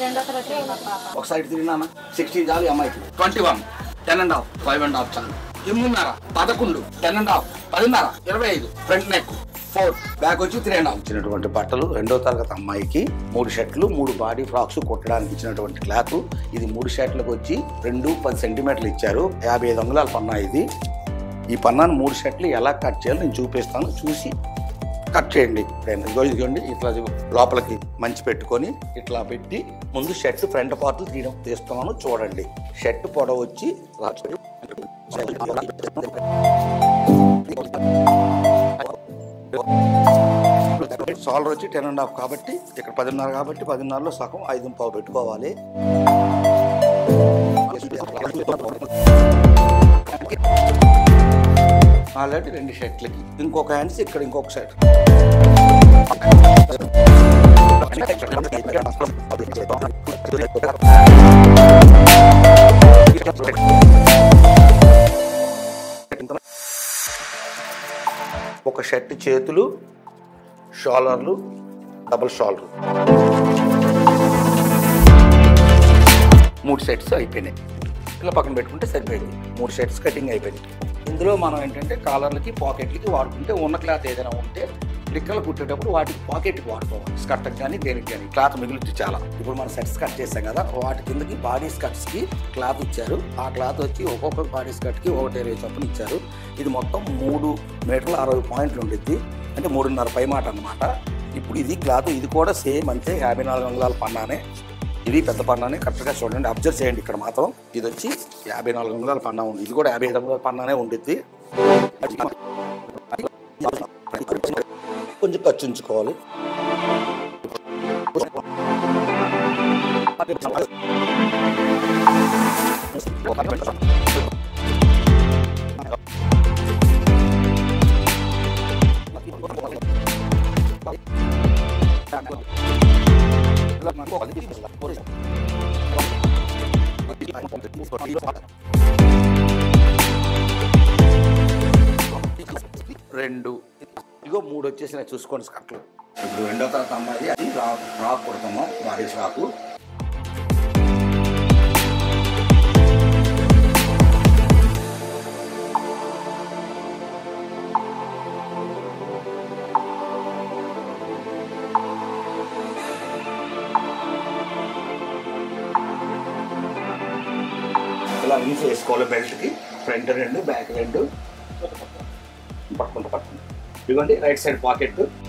రెండో తరగతి మా పాప ఒక సైడ్ తిరిగినానా సిక్స్టీన్ చాలు ఈ అమ్మాయికి twenty one ten and half five and half చాలు ఎనిమిదిన్నర పదకొండు టెన్ అండ్ హాఫ్ పదిన్నర ఇరవై ఐదు ఫ్రంట్ నెక్ ఫోర్ బ్యాక్ వచ్చి త్రీ అండ్ హాఫ్ ఇచ్చినటువంటి బట్టలు రెండో తరగతి అమ్మాయికి మూడు షర్ట్లు మూడు బాడీ ఫ్రాక్స్ కుట్టడానికి ఇచ్చినటువంటి క్లాత్ ఇది మూడు షర్ట్లకు వచ్చి రెండు పది సెంటీమీటర్లు ఇచ్చారు యాభై ఐదు అంగుళాల పన్నా ఇది ఈ పన్నాను మూడు షర్ట్లు ఎలా కట్ చేయాలో నేను చూపిస్తాను చూసి కట్ చేయండి నేను ఇదిగో ఇదిగోండి ఇట్లా లోపలికి మంచి పెట్టుకొని ఇట్లా పెట్టి ముందు షర్ట్ ఫ్రంట్ పార్ట్ తీయడం తీస్తున్నాను చూడండి షర్ట్ పొడవు వచ్చి సాలర్ వచ్చి టెన్ అండ్ హాఫ్ కాబట్టి ఇక్కడ పదిన్నర కాబట్టి పదిన్నరలో సగం ఐదు పావు పెట్టుకోవాలి ఆల్రెడీ రెండు షర్ట్లకి ఇంకొక హ్యాండ్స్ ఇక్కడ ఇంకొక షర్ట్ ఒక షర్ట్ చేతులు షాలర్లు డబుల్ షాలర్ మూడు సెట్స్ అయిపోయినాయి ఇలా పక్కన పెట్టుకుంటే సరిపోయింది మూడు షర్ట్స్ కటింగ్ అయిపోయింది ఇందులో మనం ఏంటంటే కాలర్లకి పాకెట్లకి వాడుకుంటే ఉన్న క్లాత్ ఏదైనా ఉంటే లిక్కలు కుట్టేటప్పుడు వాటికి పాకెట్కి వాడుకోవాలి స్కర్ట్కి కానీ దేనికి కానీ క్లాత్ మిగులుచ్చు చాలా ఇప్పుడు మనం సెట్స్ కట్ చేసాం కదా వాటి కిందకి బాడీ స్కర్ట్స్కి క్లాత్ ఇచ్చారు ఆ క్లాత్ వచ్చి ఒక్కొక్క బాడీ స్కర్ట్కి ఒకటి ఇరవై చొప్పున ఇచ్చారు ఇది మొత్తం మూడు మీటర్ల అరవై పాయింట్లు ఉండిద్ది అంటే మూడున్నర పై మాట అనమాట ఇప్పుడు ఇది క్లాత్ ఇది కూడా సేమ్ అంతే యాభై నాలుగు అంగుళాల పన్నానే ఇది పెద్ద పన్నానే కరెక్ట్గా చూడండి అబ్జర్వ్ చేయండి ఇక్కడ మాత్రం ఇది వచ్చి యాభై నాలుగు అంగుళాల పన్నా ఉంది ఇది కూడా యాభై ఐదు అంగుళాల పన్నానే ఉండిద్ది కొంచెం ఖర్చు ఉంచుకోవాలి రెండు ఇగో మూడు వచ్చేసినాయి చూసుకోండి స్కర్ట్లు ఇప్పుడు రెండో తరగతి అమ్మాయి అది రాక్ రాక్ కుడతాము బాడీ రాకు ఇలా రిలీజ్ వేసుకోవాలి బెల్ట్కి ఫ్రంట్ రెండు బ్యాక్ రెండు పట్టుకుంటూ పట్టుకుంటూ ఇదిగోండి రైట్ సైడ్ పాకెట్